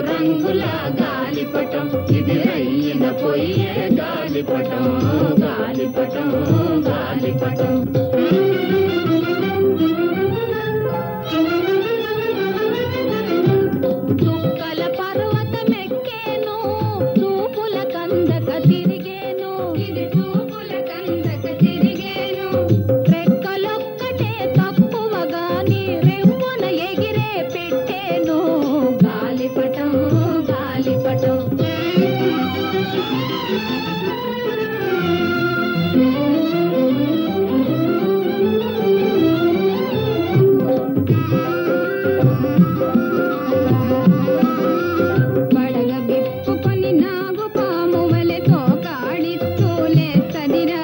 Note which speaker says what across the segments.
Speaker 1: రంగుల గాలిపటం ఇది రయ్యిన పోయే గాలిపటం గాలిపటం గాలిపటం
Speaker 2: చుక్కల పర్వతమెక్కేను చూపుల కందక తిరిగేను ఇది చూపుల కందక తిరిగేను రెక్కలొక్కటే తక్కువ గాని రెవ్వున ఎగిరే పెట్టేను గాలిపటం గాలిపటం పడగ విప్పుకొని నాగు పాము వలె తోకాడిస్తూ లేస్తదిరా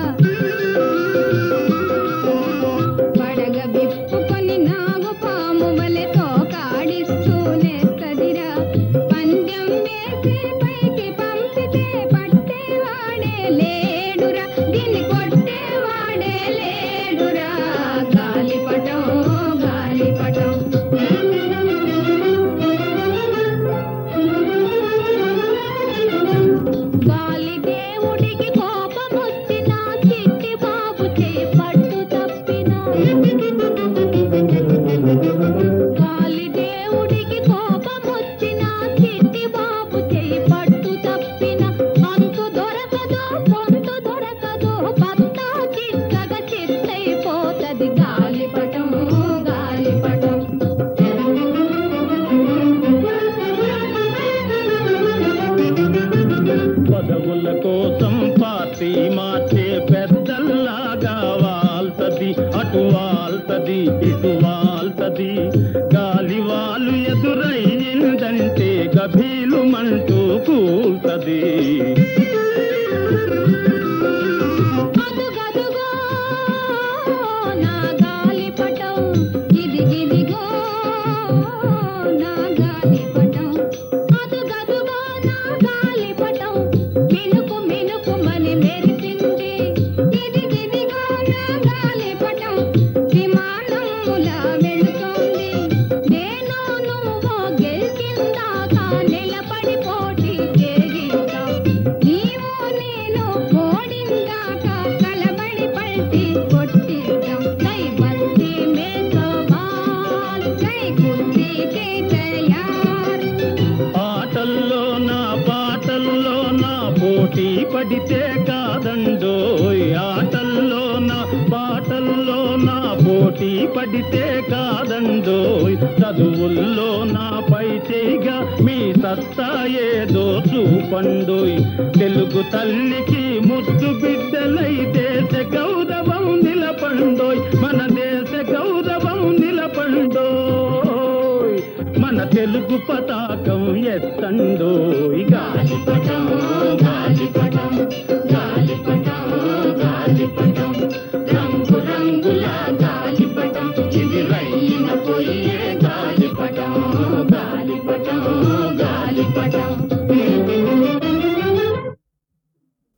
Speaker 2: పడగ విప్పుకొని నాగు పాము వలె తోకాడిస్తూ లేస్తదిరా పందెం వేసి పైకి పంపితే పట్టేవాడే లేడురా దీన్ని కొట్టేవాడే లేడురా గాలిపటం గాలిపటం గాలి దేవుడికి కోపమొచ్చిన చిట్టి బాబు చేపట్టు తప్పిన గాలి దేవుడికి కోపమొచ్చిన చిట్టి బాబు చేపట్టు తప్పిన అంతు దొరకదు పొంతు దొరకదు పత్తా చిక్కగా చిత్తైపోతది గాలిపటం గాలిపటం
Speaker 3: పదవుల కోసం పార్టీ మార్చే పెద్దల్లాగా వాల్తది అటు వాల్తది ఇటు వాల్తది గాలి వాళ్ళు ఎదురయ్యిందంటే గభీలు మంటూ కూల్తది
Speaker 2: అదుగదుగో నా గాలిపటం ఇదిగిదిగో నా గాలిపటం అదుగదుగో నా గాలిపటం మినుకు మినుకుమని మెరిసింది ఇదిగిదిగో నా గాలిపటం విమానములా వెళుతోంది నేను నువ్వు గెలిచిందాక నిలబడి పోటీ చేయిద్దాం నీవు నేను ఓడిందాక కలబడి పల్టి కొట్టిద్దాం జై బస్తీ మే సవాల్ జై కుస్తీ కే తయార్
Speaker 3: ఆటల్లో నా పాటల్లో నా పోటీ పడితే కాదండోయ్ ఆటల్లో నా పాటల్లో నా పోటీ పడితే కాదండోయ్ చదువుల్లో నా పై చేయిగా మీ సత్తా ఏదో చూపండోయ్ తెలుగు తల్లికి ముద్దు బిడ్డలై దేశ గౌరవం నిలపండోయ్ మన దేశ గౌరవం నిలపండోయ్ మన తెలుగు పతాకం ఎత్తండోయ్ గాలిపటం